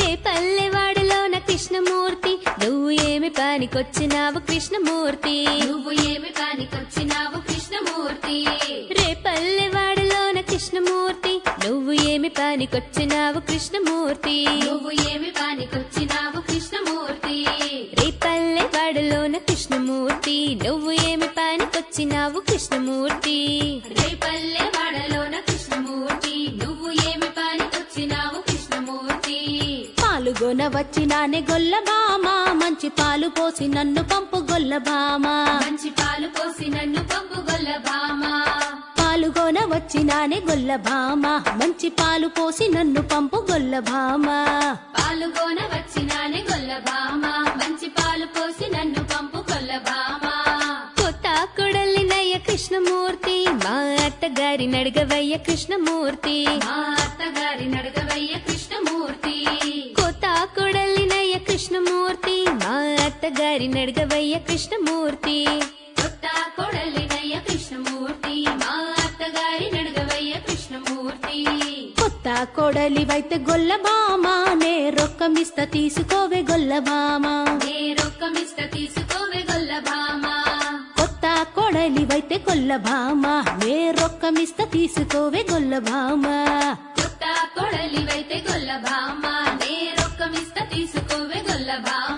రే పల్లెవాడలోన కృష్ణమూర్తి నువ్వు ఏమి పనికొచ్చినావు కృష్ణమూర్తి నువ్వు ఏమి పనికొచ్చినావు కృష్ణమూర్తి రే పల్లెవాడలోన కృష్ణమూర్తి నువ్వు ఏమి పనికొచ్చినావు కృష్ణమూర్తి నువ్వు ఏమి పనికొచ్చినావు కృష్ణమూర్తి రే పల్లెవాడలోన కృష్ణమూర్తి నువ్వు ఏమి పనికొచ్చినావు కృష్ణమూర్తి రేపల్లె వాడలోన కృష్ణమూర్తి నువ్వు ఏమి పనికొచ్చినావు కృష్ణమూర్తి పాలుగొన వచ్చినానే గొల్లబామ మంచి పాలు పోసి నన్ను పంపు గొల్లబామ మంచి పాలు పోసి నన్ను పంపు గొల్ల భామ పాలుగొన వచ్చినానే గొల్లబామ మంచి పాలు పోసి నన్ను పంపు గొల్లబామ పాలుగోన వచ్చినానే గొల్ల భామ మంచి పాలు పోసి నన్ను పంపు గొల్ల భామ కొత్త కొడలినయ్య కృష్ణమూర్తి మా అత్తగారి నడగవయ్య కృష్ణమూర్తి మా అత్తగారి నడగవయ్య కృష్ణమూర్తి కొత్త కొడలినయ్య కృష్ణమూర్తి మా అత్తగారి నడగవయ్య కృష్ణమూర్తి కొత్త కొడలినయ్య కృష్ణమూర్తి మా అత్తగారి నడగవయ్య కృష్ణమూర్తి కొత్త కొడలివైతే గొల్లబామ నే రొక్కమిస్త తీసుకోవే గొల్లబామ నే రొక్కమిస్త తీసుకోవే గొల్ల భామ కొత్త కొడలివైతే గొల్లబామ నే రొక్కమిస్త తీసుకోవే గొల్లబామ కొత్త కొడలివైతే గొల్ల భామ నే రొక్కమిస్త తీసుకోవే గొల్ల భామ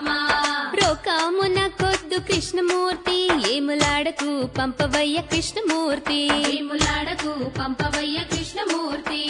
రోకామున కొద్దు కృష్ణమూర్తి ఏములాడకు పంపవయ్య కృష్ణమూర్తి వేములాడకు పంపవయ్య కృష్ణమూర్తి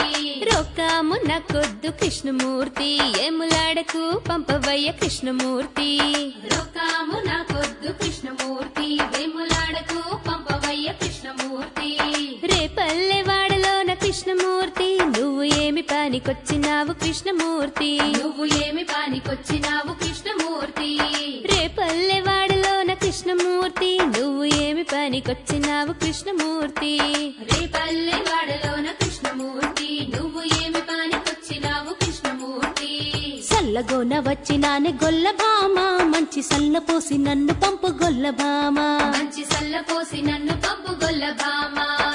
రోకామున కొద్దు కృష్ణమూర్తి ఏములాడకు పంపవయ్య కృష్ణమూర్తి రొక్కాము నా కొద్దు కృష్ణమూర్తి వేములాడకు పంపవయ్య కృష్ణమూర్తి రే పల్లెవాడలోన కృష్ణమూర్తి నువ్వు ఏమి పనికొచ్చినావు కృష్ణమూర్తి నువ్వు ఏమి పానికొచ్చినావు కృష్ణమూర్తి రే పల్లెవాడలోన కృష్ణమూర్తి నువ్వు ఏమి పనికొచ్చినావు కృష్ణమూర్తి రేపల్లె వాడలోన కృష్ణమూర్తి నువ్వు ఏమి పానికొచ్చినావు కృష్ణమూర్తి సల్లగోన వచ్చినానే గొల్లభామ మంచి సల్ల పోసి నన్ను పంపు గొల్లభామ మంచి సల్ల పోసి నన్ను పంపు గొల్ల భామ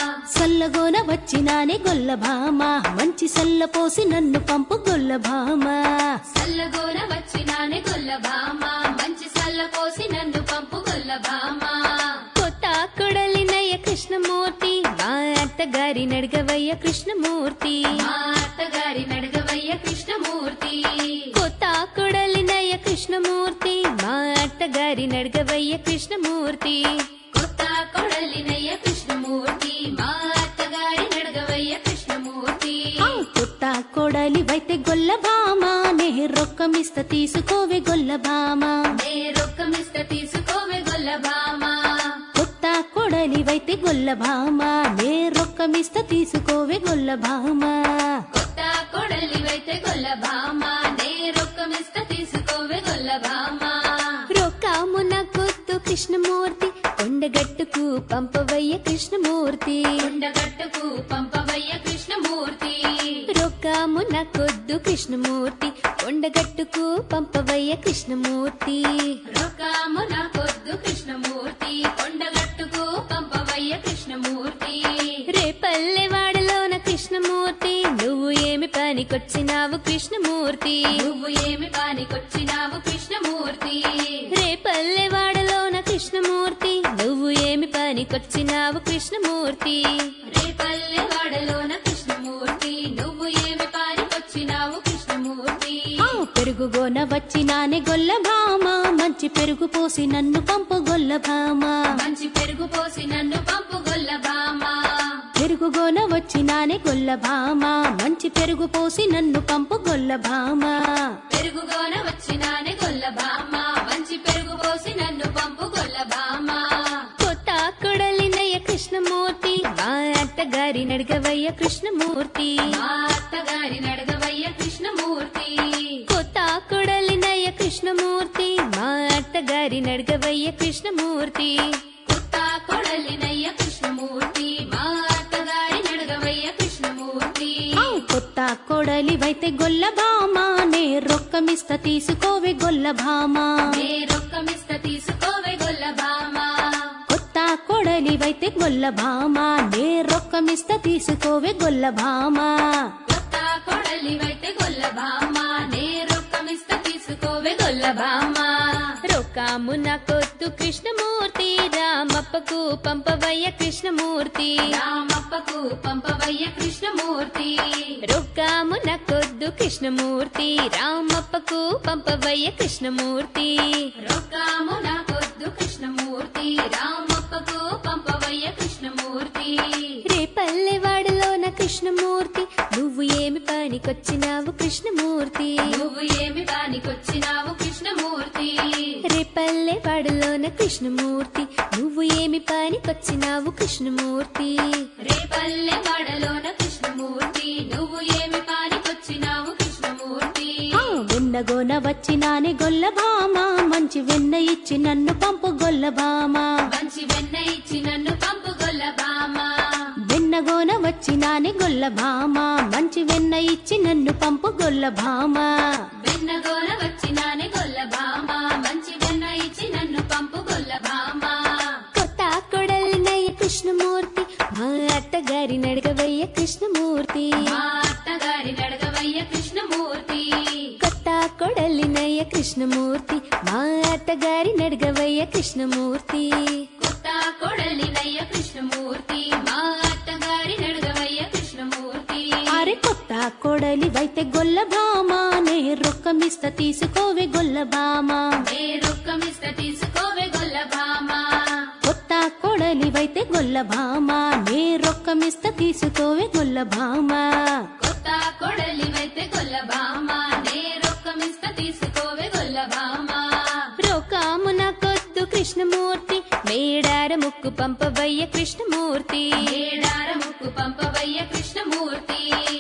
సల్లగోన వచ్చినానే గొల్లభామ మంచి సల్ల పోసి నన్ను పంపు గొల్లభామ సల్లగోన వచ్చినానే గొల్ల భామ మంచి సల్ల పోసి నన్ను పంపు గొల్ల భామ కొత్త కొడలినయ్య కృష్ణమూర్తి మా అత్తగారి నడగవయ్య కృష్ణమూర్తి మా అత్తగారి నడగవయ్య కృష్ణమూర్తి కొత్త కొడలినయ్య కృష్ణమూర్తి మా అత్తగారి నడగవయ్య కృష్ణమూర్తి కొత్త కొడలినయ్య కృష్ణమూర్తి మా అత్తగారి నడగవయ్య కృష్ణమూర్తి ఆ కొత్త కొడలివైతే గొల్లభామ నే రొక్కమిస్త తీసుకోవే గొల్లభామ నే రొక్కమిస్త తీసుకోవే గొల్ల భామ కొత్త కొడలివైతే గొల్లభామ నే రొక్కమిస్త తీసుకోవే గొల్లభామ కొత్త కొడలివైతే గొల్ల భామ నే రొక్కమిస్త తీసుకోవే గొల్ల భామ రొక్కమున కొత్తు కృష్ణమూర్తి కొండగట్టుకు పంపవయ్య కృష్ణమూర్తి కొండగట్టుకు పంపవయ్య కృష్ణమూర్తి రొక్కమున కొద్దు కృష్ణమూర్తి కొండగట్టుకు పంపవయ్య కృష్ణమూర్తి రొక్కము నా కొద్దు కృష్ణమూర్తి కొండగట్టుకు పంపవయ్య కృష్ణమూర్తి రే పల్లెవాడలోన కృష్ణమూర్తి నువ్వు ఏమి పనికొచ్చినావు కృష్ణమూర్తి నువ్వు ఏమి పానికొచ్చినావు కృష్ణమూర్తి రే పల్లెవాడలోన కృష్ణమూర్తి నువ్వు ఏమి పనికొచ్చినావు కృష్ణమూర్తి రేపల్లె వాడలోన కృష్ణమూర్తి నువ్వు ఏమి పానికొచ్చినావు కృష్ణమూర్తి ఆ పెరుగుగోన వచ్చినానే గొల్లభామ మంచి పెరుగు పోసి నన్ను పంపు గొల్లభామ మంచి పెరుగు పోసి నన్ను పంపు గొల్ల భామ పెరుగుగోన వచ్చినానే గొల్లభామ మంచి పెరుగు పోసి నన్ను పంపు గొల్లభామ పెరుగుగోన వచ్చినానే గొల్ల భామ మంచి పెరుగు పోసి నన్ను పంపు గొల్ల భామ కొత్త కొడలినయ్య కృష్ణమూర్తి మా అత్తగారి నడగవయ్య కృష్ణమూర్తి మా అత్తగారి నడగవయ్య కృష్ణమూర్తి కొత్త కొడలినయ్య కృష్ణమూర్తి మా అత్తగారి నడగవయ్య కృష్ణమూర్తి కొత్త కొడలినయ్య కృష్ణమూర్తి మా అత్తగారి నడగవయ్య కృష్ణమూర్తి ఆ కొత్త కొడలివైతే గొల్లభామ నే రొక్కమిస్త తీసుకోవే గొల్లభామ నే రొక్కమిస్త తీసుకోవే గొల్ల భామ కొత్త కొడలివైతే గొల్లభామ నే రొక్కమిస్త తీసుకోవే గొల్లభామ కొత్త కొడలివైతే గొల్ల భామ నే రొక్క గొల్లభామ రొక్కాము నాకొద్దు కృష్ణమూర్తి రామప్పకు పంపవయ్య కృష్ణమూర్తి రామప్పకు పంపవయ్య కృష్ణమూర్తి రొక్కాము నాకొద్దు కృష్ణమూర్తి రామప్పకు పంపవయ్య కృష్ణమూర్తి రొక్కాము నాకొద్దు కృష్ణమూర్తి రామప్పకు పంపవయ్య కృష్ణమూర్తి రే పల్లెవాడలోన కృష్ణమూర్తి నువ్వు ఏమి పనికొచ్చినావు కృష్ణమూర్తి నువ్వు ఏమి దానికొచ్చినావు కృష్ణమూర్తి రే పల్లెవాడలోన కృష్ణమూర్తి నువ్వు ఏమి పనికొచ్చినావు కృష్ణమూర్తి రేపల్లె వాడలోన కృష్ణమూర్తి నువ్వు ఏమి పానికొచ్చినావు కృష్ణమూర్తి ఆ వెన్నగోన వచ్చినానే గొల్లభామ మంచి వెన్న ఇచ్చి నన్ను పంపు గొల్లభామ మంచి వెన్న ఇచ్చి నన్ను పంపు గొల్లభామ వెన్నగోన వచ్చినానే గొల్లభామ మంచి వెన్న ఇచ్చి నన్ను పంపు గొల్లభామ వెన్నగోన వచ్చినానే గొల్లభామ మంచి వెన్న ఇచ్చి నన్ను పంపు గొల్లభామ కొత్త కొడలినయ్య కృష్ణమూర్తి మా అత్తగారి నడగవయ్య కృష్ణమూర్తి మా అత్తగారి నడగవయ్య కృష్ణమూర్తి కొత్త కొడలినయ్య కృష్ణమూర్తి మా అత్తగారి నడగవయ్య కృష్ణమూర్తి కొత్త కొడలినయ్య కృష్ణమూర్తి మా అత్తగారి నడగవయ్య కృష్ణమూర్తి అరే కొత్త కోడలి వైతే గొల్లభామ నే రొక్కమిస్త తీసుకోవే గొల్లభామ ఏ రొక్కమిస్త తీసుకోవే గొల్లభామ కొత్త కోడలి వైతే గొల్లభామ నే రొక్కమిస్త తీసుకోవే గొల్లభామ కొత్త కొడలివైతే గొల్లభామ నే రొక్కమిస్త తీసుకోవే గొల్లభామ రోకాము నాకొద్దు కృష్ణమూర్తి మేడార ముక్కు పంపవయ్య కృష్ణమూర్తి ఏడార ముక్కు పంపవయ్య కృష్ణమూర్తి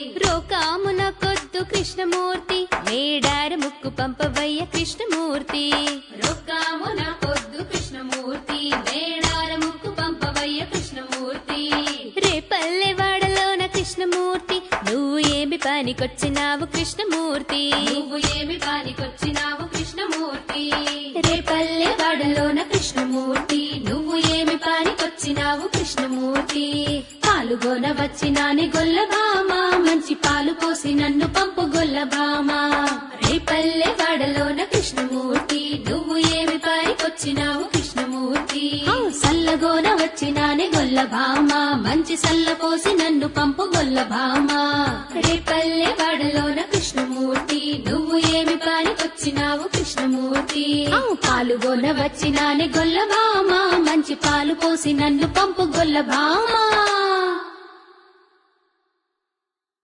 రోకాము నాకొద్దు కృష్ణమూర్తి మేడార ముక్కు పంపవయ్య కృష్ణమూర్తి రొక్కాము నా పొద్దు కృష్ణమూర్తి మేడార ముక్కు పంపవయ్య కృష్ణమూర్తి రే పల్లెవాడలోన కృష్ణమూర్తి నువ్వు ఏమి పనికొచ్చినావు కృష్ణమూర్తి నువ్వు ఏమి పానికొచ్చినావు కృష్ణమూర్తి రే పల్లె వాడలోన కృష్ణమూర్తి నువ్వు ఏమి పానికొచ్చినావు కృష్ణమూర్తి పాలుగొన వచ్చినానే గొల్లభామ మంచి పాలు పోసి నన్ను పంపు గొల్లభామ రే పల్లె వాడలోన కృష్ణమూర్తి నువ్వు ఏమి పానికొచ్చినావు కృష్ణమూర్తి ఆ సల్లగోన వచ్చినానే గొల్లభామ మంచి సల్ల పోసి నన్ను పంపు గొల్లభామ రే పల్లె వాడలోన కృష్ణమూర్తి నువ్వు ఏమి పానికొచ్చినావు కృష్ణమూర్తి ఆ పాలుగొన వచ్చినానే గొల్లభామ మంచి పాలు పోసి నన్ను పంపు గొల్లభామ